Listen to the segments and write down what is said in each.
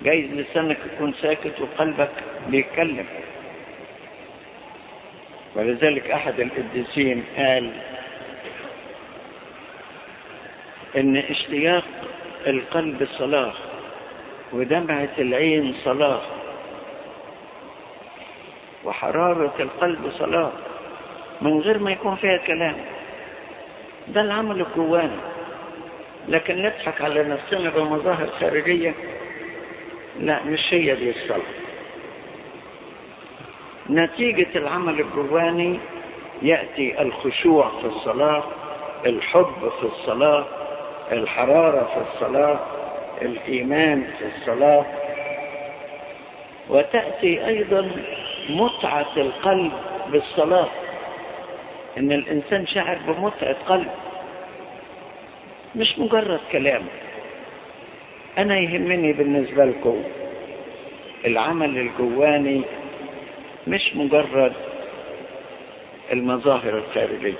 جايز لسانك يكون ساكت وقلبك بيتكلم ولذلك احد القديسين قال ان اشتياق القلب صلاة ودمعة العين صلاة وحرارة القلب صلاة من غير ما يكون فيها كلام ده العمل الجواني لكن نضحك على نفسنا بمظاهر خارجية لا مش هي دي الصلاة نتيجة العمل الجواني يأتي الخشوع في الصلاة الحب في الصلاة الحرارة في الصلاة الإيمان في الصلاة وتأتي أيضا متعة القلب بالصلاة إن الإنسان شعر بمتعة قلب مش مجرد كلام أنا يهمني بالنسبة لكم العمل الجواني مش مجرد المظاهر الخارجية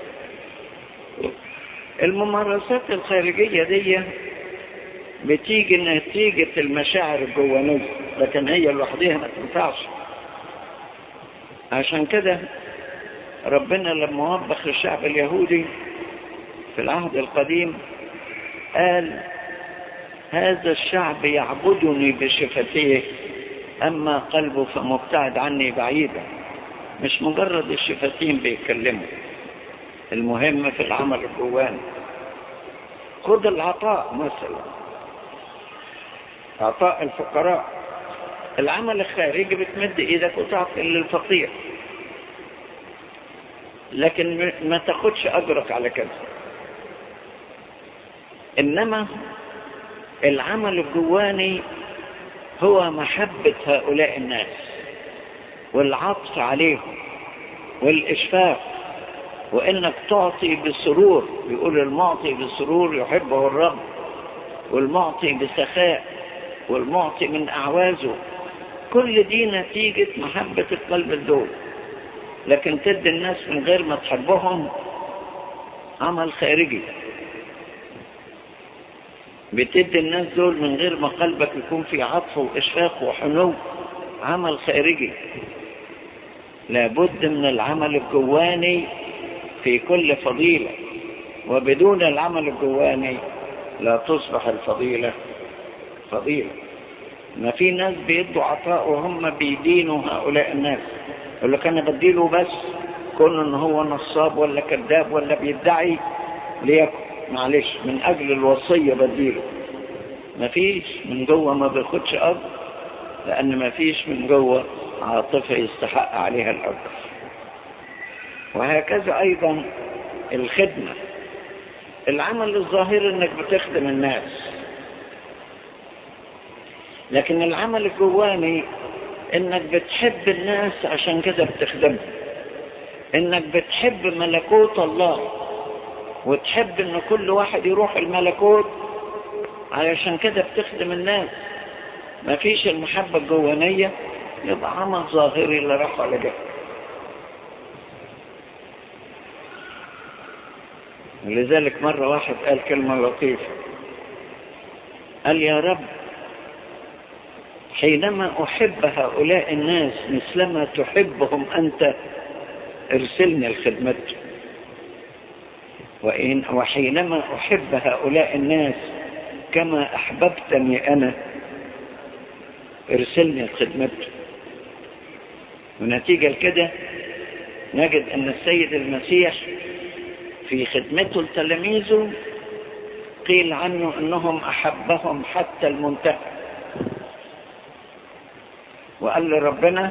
الممارسات الخارجية دي بتيجي نتيجة المشاعر الجوانية لكن هي لوحدها ما تنفعش عشان كده ربنا لما وبخ الشعب اليهودي في العهد القديم قال هذا الشعب يعبدني بشفتيه أما قلبه فمبتعد عني بعيدا مش مجرد الشفتين بيتكلموا المهم في العمل الجواني خد العطاء مثلا عطاء الفقراء العمل الخارجي بتمد ايدك وتعطي للفقير لكن ما تاخدش اجرك على كده انما العمل الجواني هو محبة هؤلاء الناس والعطف عليهم والإشفاق وإنك تعطي بسرور يقول المعطي بسرور يحبه الرب والمعطي بسخاء والمعطي من أعوازه كل دي نتيجة محبة القلب الدول لكن تدي الناس من غير ما تحبهم عمل خارجي بتدي الناس دول من غير ما قلبك يكون في عطف وإشفاق وحنو عمل خارجي لابد من العمل الجواني في كل فضيلة وبدون العمل الجواني لا تصبح الفضيلة فضيلة ما في ناس بيدوا عطاء وهم بيدينوا هؤلاء الناس يقول لك انا بديله بس كون ان هو نصاب ولا كذاب ولا بيدعي ليكن معلش من اجل الوصية بديله مفيش من جوه ما بياخدش اجر لان مفيش من جوه عاطفة يستحق عليها الاجر وهكذا ايضا الخدمة العمل الظاهري انك بتخدم الناس لكن العمل الجواني انك بتحب الناس عشان كده بتخدمهم انك بتحب ملكوت الله وتحب ان كل واحد يروح الملكوت علشان كده بتخدم الناس مفيش المحبة الجوانية يبقى عمل ظاهري لا راح ولا جاي لذلك مرة واحد قال كلمة لطيفة قال يا رب حينما أحب هؤلاء الناس مثلما تحبهم أنت ارسلني لخدمتهم وإن وحينما أحب هؤلاء الناس كما أحببتني أنا ارسلني لخدمتهم ونتيجة لكده نجد أن السيد المسيح في خدمته لتلاميذه قيل عنه أنهم أحبهم حتى المنتهى وقال لربنا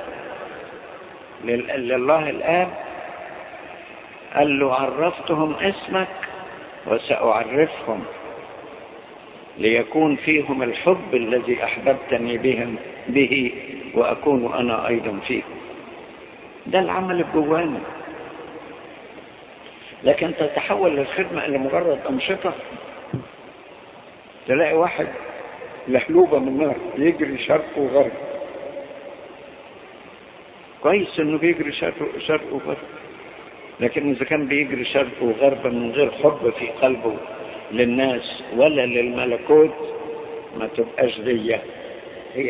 لله الآب قال له عرفتهم اسمك وسأعرفهم ليكون فيهم الحب الذي أحببتني بهم به وأكون أنا أيضا فيهم ده العمل الجواني لكن تتحول للخدمة إلى مجرد أنشطة تلاقي واحد لحلوبة من نار يجري شرق وغرب كويس انه بيجري شرق شرق وغرب لكن اذا كان بيجري شرق وغرب من غير حب في قلبه للناس ولا للملكوت ما تبقاش دي